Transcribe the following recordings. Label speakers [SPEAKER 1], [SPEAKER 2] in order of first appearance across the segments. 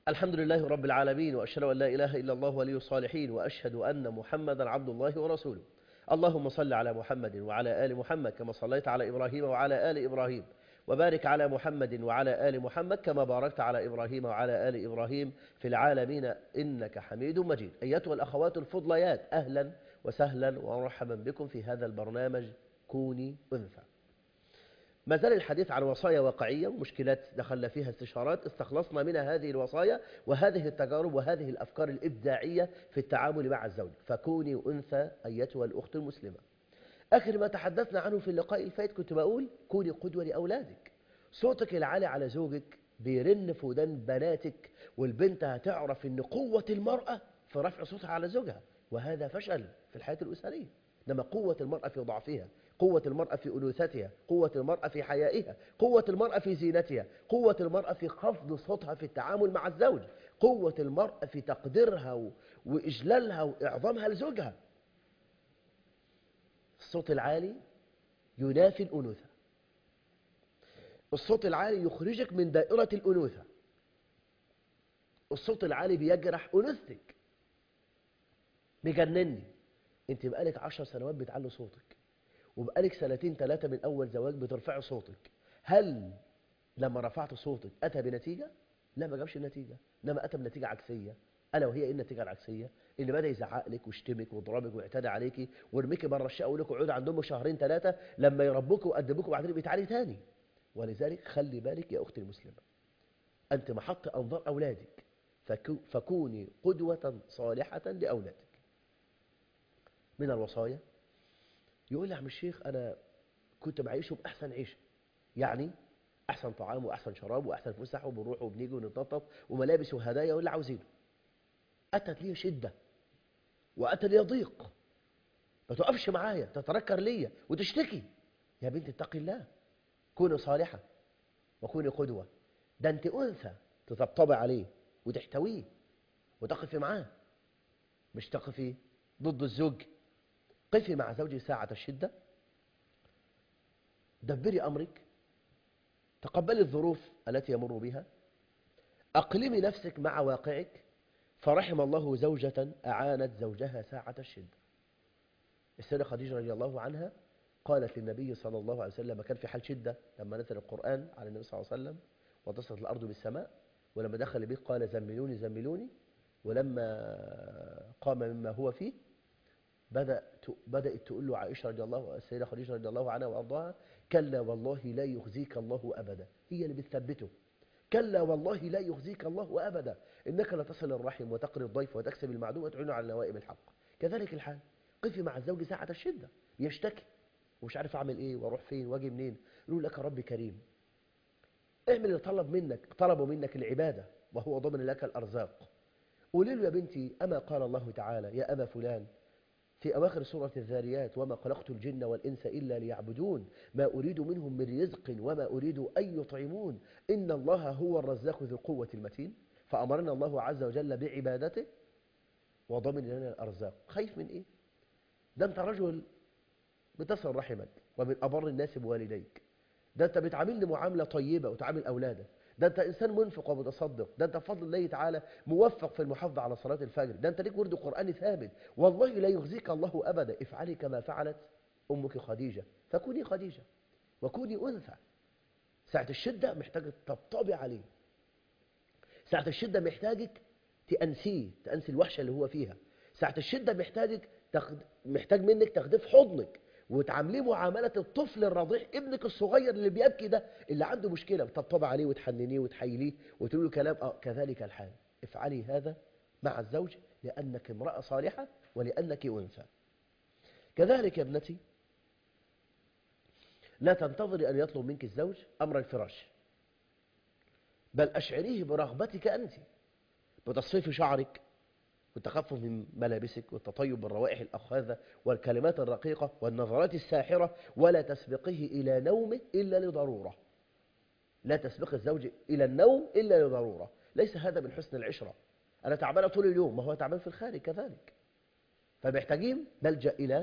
[SPEAKER 1] الحمد لله رب العالمين وأشهد أن لا إله إلا الله ولي الصالحين وأشهد أن محمدا عبد الله ورسوله اللهم صل على محمد وعلى آل محمد كما صليت على إبراهيم وعلى آل إبراهيم وبارك على محمد وعلى آل محمد كما باركت على إبراهيم وعلى آل إبراهيم في العالمين إنك حميد مجيد أيتها الأخوات الفضليات أهلا وسهلا ومرحبا بكم في هذا البرنامج كوني أنثى ما زال الحديث عن وصايا واقعية ومشكلات دخلنا فيها استشارات استخلصنا منها هذه الوصايا وهذه التجارب وهذه الأفكار الإبداعية في التعامل مع الزوج فكوني أنثى أيتها الأخت المسلمة آخر ما تحدثنا عنه في اللقاء الفائت كنت بقول كوني قدوة لأولادك صوتك العالي على زوجك بيرن في ودان بناتك والبنت هتعرف ان قوة المرأة في رفع صوتها على زوجها وهذا فشل في الحياة الأسرية إنما قوة المرأة في ضعفها قوة المرأة في أنوثتها قوة المرأة في حيائها قوة المرأة في زينتها قوة المرأة في خفض صوتها في التعامل مع الزوج قوة المرأة في تقديرها و- وإجلالها وإعظامها لزوجها الصوت العالي ينافي الأنوثة الصوت العالي يخرجك من دائرة الأنوثة الصوت العالي بيجرح أنوثتك بيجنني انت بقالك عشر سنوات بتعلي صوتك وبقالك سنتين ثلاثة من أول زواج بترفعي صوتك هل لما رفعت صوتك أتى بنتيجة؟ لا ما جابش نتيجة إنما أتى بنتيجة عكسية ألا وهي إيه النتيجة العكسية؟ اللي بدأ يزعق لك ويشتمك ويضربك ويعتدي عليكي ويرميكي بره الشقة ويقول لك اقعدي عند أمك شهرين ثلاثة لما يربوك ويأدبوك وبعدين بيتعالي تاني ولذلك خلي بالك يا أختي المسلمة أنت محط أنظار أولادك فكو- فكوني قدوة صالحة لأولادك من الوصايا يقول لي يا عم الشيخ أنا كنت بعيشه بأحسن عيشة يعني أحسن طعام وأحسن شراب وأحسن فسح وبنروح وبنيجي ونتنطط وملابس وهدايا واللي عاوزينه أتت لي شدة وأتى لي ضيق ما تقفش معايا تتنكر ليا وتشتكي يا بنت اتقي الله كوني صالحة وكوني قدوة ده أنت أنثى تطبطبي عليه وتحتويه وتقفي معاه مش تقفي ضد الزوج قفي مع زوجك ساعة الشدة دبري أمرك تقبلي الظروف التي يمر بها أقلمي نفسك مع واقعك فرحم الله زوجة أعانت زوجها ساعة الشدة السيدة خديجة رضي الله عنها قالت للنبي صلى الله عليه وسلم كان في حال شدة لما نزل القرآن على النبي صلى الله عليه وسلم واتصلت الأرض بالسماء ولما دخل البيت قال زملوني زملوني ولما قام مما هو فيه بدأ بدأت تقول له عائشة رضي الله السيدة خديجة رضي الله عنها وأرضاها كلا والله لا يخزيك الله أبدا هي اللي بتثبته كلا والله لا يخزيك الله أبدا إنك لتصل الرحم وتقري الضيف وتكسب المعدوم وتعين على نوائب الحق كذلك الحال قفي مع الزوج ساعة الشدة يشتكي ومش عارف أعمل إيه وأروح فين وأجي منين يقول لك ربي كريم اعمل اللي طلب منك طلبوا منك العبادة وهو ضمن لك الأرزاق قولي له يا بنتي أما قال الله تعالى يا أبا فلان في أواخر سورة الذاريات وما خلقت الجن والإنس إلا ليعبدون ما أريد منهم من رزق وما أريد أن يطعمون إن الله هو الرزاق ذو القوة المتين فأمرنا الله عز وجل بعبادته وضمن لنا الأرزاق خايف من إيه؟ ده أنت رجل بتصل رحمك ومن أبر الناس بوالديك ده أنت بتعاملني معاملة طيبة وتعامل أولادك ده أنت إنسان منفق ومتصدق ده أنت بفضل الله تعالى موفق في المحافظة على صلاة الفجر ده أنت ليك ورد قرآني ثابت والله لا يخزيك الله أبدا افعلي كما فعلت أمك خديجة فكوني خديجة وكوني أنثى ساعة الشدة محتاجة تطبطبي عليه ساعة الشدة محتاجك تأنسيه تأنسي الوحشة اللي هو فيها ساعة الشدة محتاجك تخد... محتاج منك تاخديه في حضنك وتعامليه معاملة الطفل الرضيع ابنك الصغير اللي بيبكي ده اللي عنده مشكلة تطبطبي عليه وتحننيه وتحيليه وتقول له كلام اه كذلك الحال افعلي هذا مع الزوج لأنك امرأة صالحة ولأنك أنثى كذلك يا ابنتي لا تنتظري أن يطلب منك الزوج أمر الفراش بل أشعريه برغبتك أنت بتصفيف شعرك والتخفف من ملابسك والتطيب بالروائح الأخاذة والكلمات الرقيقة والنظرات الساحرة ولا تسبقه إلى نومه إلا لضرورة لا تسبق الزوج إلى النوم إلا لضرورة ليس هذا من حسن العشرة أنا تعبانة طول اليوم ما هو تعبان في الخارج كذلك فمحتاجين نلجأ إلى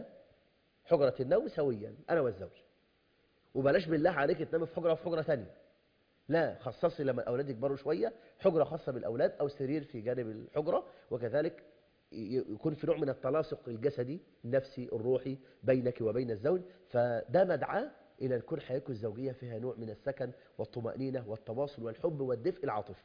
[SPEAKER 1] حجرة النوم سويا أنا والزوج وبلاش بالله عليك تنام في حجرة وفي حجرة ثانية لا خصصي لما الأولاد يكبروا شوية حجرة خاصة بالأولاد أو سرير في جانب الحجرة وكذلك ي- يكون في نوع من التلاصق الجسدي النفسي الروحي بينك وبين الزوج فده مدعاة إلى أن تكون حياتكم الزوجية فيها نوع من السكن والطمأنينة والتواصل والحب والدفء العاطفي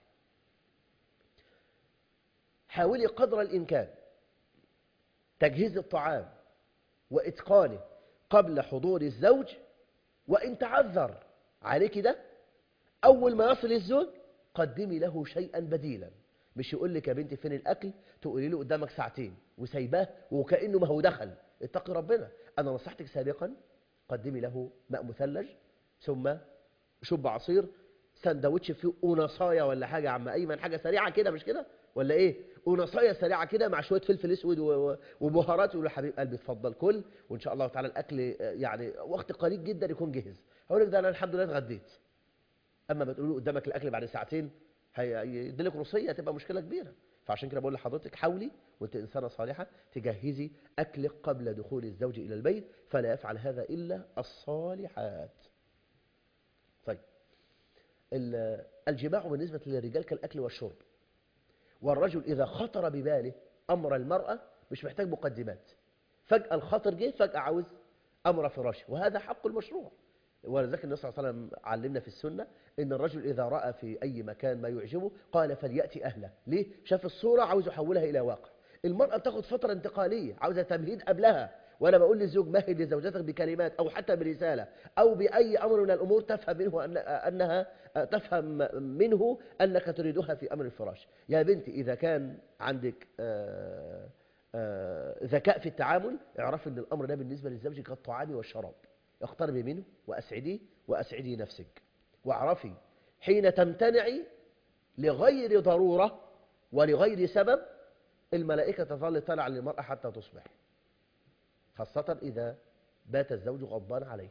[SPEAKER 1] حاولي قدر الإمكان تجهيز الطعام وإتقانه قبل حضور الزوج وإن تعذر عليك ده أول ما يصل الزوج قدمي له شيئا بديلا مش يقول لك يا بنتي فين الأكل تقولي له قدامك ساعتين وسايباه وكأنه ما هو دخل اتقي ربنا أنا نصحتك سابقا قدمي له ماء مثلج ثم شب عصير سندوتش فيه قنصايه ولا حاجة يا عم أيمن حاجة سريعة كده مش كده ولا إيه قنصايه سريعة كده مع شوية فلفل أسود و- و- وبهارات يقول له حبيب قلبي اتفضل كل وإن شاء الله تعالى الأكل آه، يعني وقت قليل جدا يكون جهز هقول لك ده أنا الحمد لله اتغديت اما ما تقولوا قدامك الاكل بعد ساعتين هيديلك روسيه تبقى مشكله كبيره فعشان كده بقول لحضرتك حاولي وانت انسانه صالحه تجهزي اكلك قبل دخول الزوج الى البيت فلا يفعل هذا الا الصالحات طيب ال- الجماع بالنسبه للرجال كالاكل والشرب والرجل اذا خطر بباله امر المراه مش محتاج مقدمات فجاه الخطر جه فجاه عاوز امر فراشه وهذا حق المشروع ولذلك النبي صلى الله عليه وسلم علمنا في السنة إن الرجل إذا رأى في أي مكان ما يعجبه قال فليأتي أهله ليه؟ شاف الصورة عاوز يحولها إلى واقع المرأة بتاخد فترة انتقالية عاوزة تمهيد قبلها وأنا بقول للزوج مهد لزوجتك بكلمات أو حتى برسالة أو بأي أمر من الأمور تفهم منه أن أنها تفهم منه أنك تريدها في أمر الفراش يا بنتي إذا كان عندك آه، آه، ذكاء في التعامل اعرف أن الأمر ده بالنسبة للزوج كالطعام والشراب اقتربي منه وأسعديه وأسعدي نفسك واعرفي حين تمتنعي لغير ضرورة ولغير سبب الملائكة تظل تلع للمرأة حتى تصبح خاصة إذا بات الزوج غضبان عليه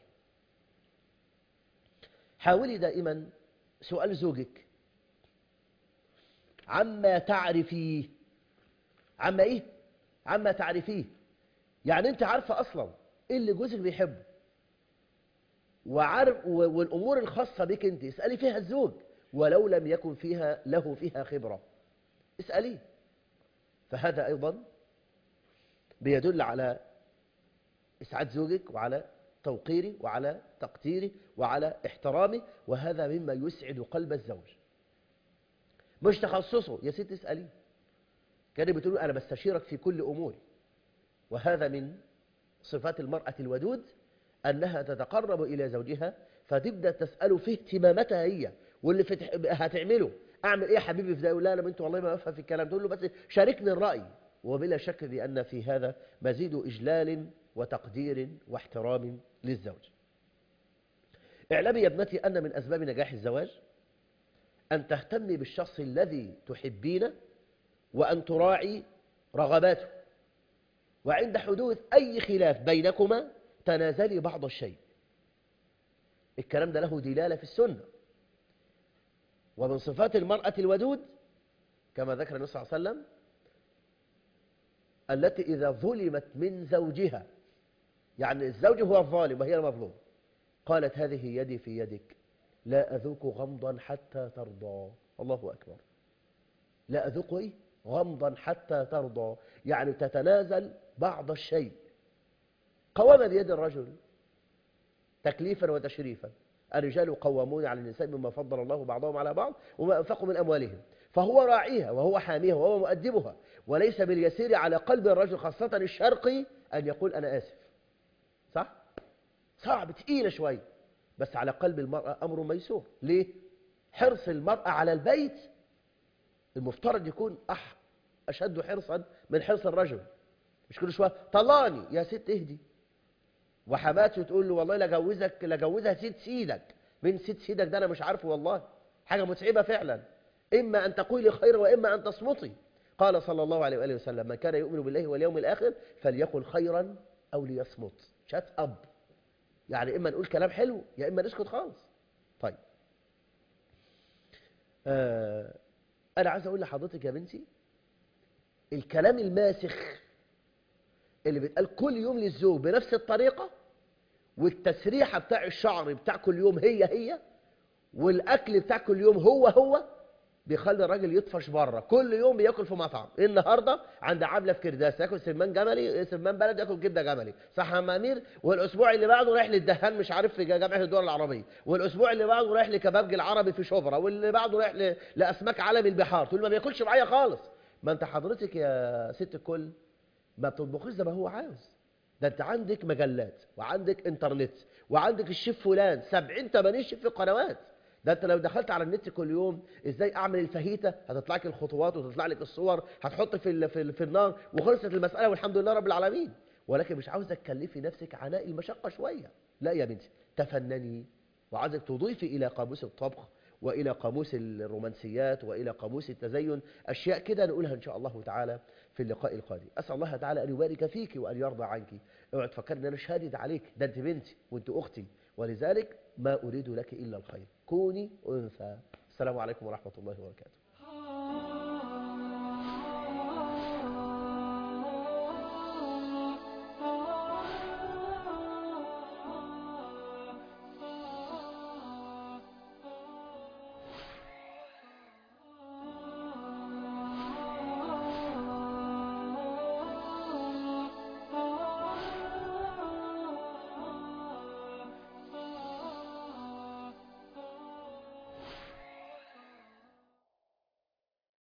[SPEAKER 1] حاولي دائما سؤال زوجك عما تعرفيه عما إيه؟ عما تعرفيه يعني أنت عارفة أصلا إيه اللي جوزك بيحبه وعارف و- والامور الخاصه بك انت اسالي فيها الزوج ولو لم يكن فيها له فيها خبره اساليه فهذا ايضا بيدل على اسعاد زوجك وعلى توقيره وعلى تقديره وعلى احترامه وهذا مما يسعد قلب الزوج مش تخصصه يا ست اساليه كان بتقول انا بستشيرك في كل اموري وهذا من صفات المراه الودود أنها تتقرب إلى زوجها فتبدأ تسأله في اهتماماتها هي واللي في تح- هتعمله أعمل إيه يا حبيبي في ده يقول لا أنا بنت والله ما بفهم في الكلام تقول له بس شاركني الرأي وبلا شك بأن في هذا مزيد إجلال وتقدير واحترام للزوج اعلمي يا ابنتي أن من أسباب نجاح الزواج أن تهتمي بالشخص الذي تحبينه وأن تراعي رغباته وعند حدوث أي خلاف بينكما تنازلي بعض الشيء الكلام ده له دلالة في السنة ومن صفات المرأة الودود كما ذكر النبي صلى الله عليه وسلم التي إذا ظلمت من زوجها يعني الزوج هو الظالم وهي المظلوم قالت هذه يدي في يدك لا أذوق غمضا حتى ترضى الله أكبر لا أذوق إيه؟ غمضا حتى ترضى يعني تتنازل بعض الشيء قوام بيد الرجل تكليفا وتشريفا الرجال قوامون على النساء مما فضل الله بعضهم على بعض وما أنفقوا من أموالهم فهو راعيها وهو حاميها وهو مؤدبها وليس باليسير على قلب الرجل خاصة الشرقي أن يقول أنا آسف صح؟ صعب تقيلة شوية بس على قلب المرأة أمر ميسور ليه؟ حرص المرأة على البيت المفترض يكون أح أشد حرصا من حرص الرجل مش كل شوية طلاني يا ست اهدي وحماته تقول له والله لا جوزك لا جوزها ست سيدك من ست سيدك ده انا مش عارفه والله حاجه متعبه فعلا اما ان تقولي خير واما ان تصمتي قال صلى الله عليه واله وسلم من كان يؤمن بالله واليوم الاخر فليقل خيرا او ليصمت شات اب يعني اما نقول كلام حلو يا اما نسكت خالص طيب آه انا عايز اقول لحضرتك يا بنتي الكلام الماسخ اللي بيتقال كل يوم للزوج بنفس الطريقة والتسريحة بتاع الشعر بتاع كل يوم هي هي والاكل بتاع كل يوم هو هو بيخلي الراجل يطفش بره كل يوم بياكل في مطعم النهارده عند عامله في كرداس ياكل سمان جملي سمان بلد ياكل كبده جملي صح يا عم امير والاسبوع اللي بعده رايح للدهان مش عارف في جامعه الدول العربيه والاسبوع اللي بعده رايح لكبابجي العربي في شبرا واللي بعده رايح ل... لاسماك عالم البحار تقول ما بياكلش معايا خالص ما انت حضرتك يا ست الكل ما بتطبخيش زي ما هو عاوز ده انت عندك مجلات وعندك انترنت وعندك الشيف فلان 70 80 شيف في قنوات ده انت لو دخلت على النت كل يوم ازاي اعمل الفاهيتا هتطلع لك الخطوات وتطلع لك الصور هتحط في ال في, ال في النار وخلصت المساله والحمد لله رب العالمين ولكن مش عاوزك تكلفي نفسك عناء المشقه شويه لا يا بنتي تفنني وعاوزك تضيفي الى قاموس الطبخ والى قاموس الرومانسيات والى قاموس التزين اشياء كده نقولها ان شاء الله تعالى في اللقاء القادم اسال الله تعالى ان يبارك فيك وان يرضى عنك اوعي تفكر ان انا شادد عليك ده انت بنتي وانت اختي ولذلك ما اريد لك الا الخير كوني انثى السلام عليكم ورحمه الله وبركاته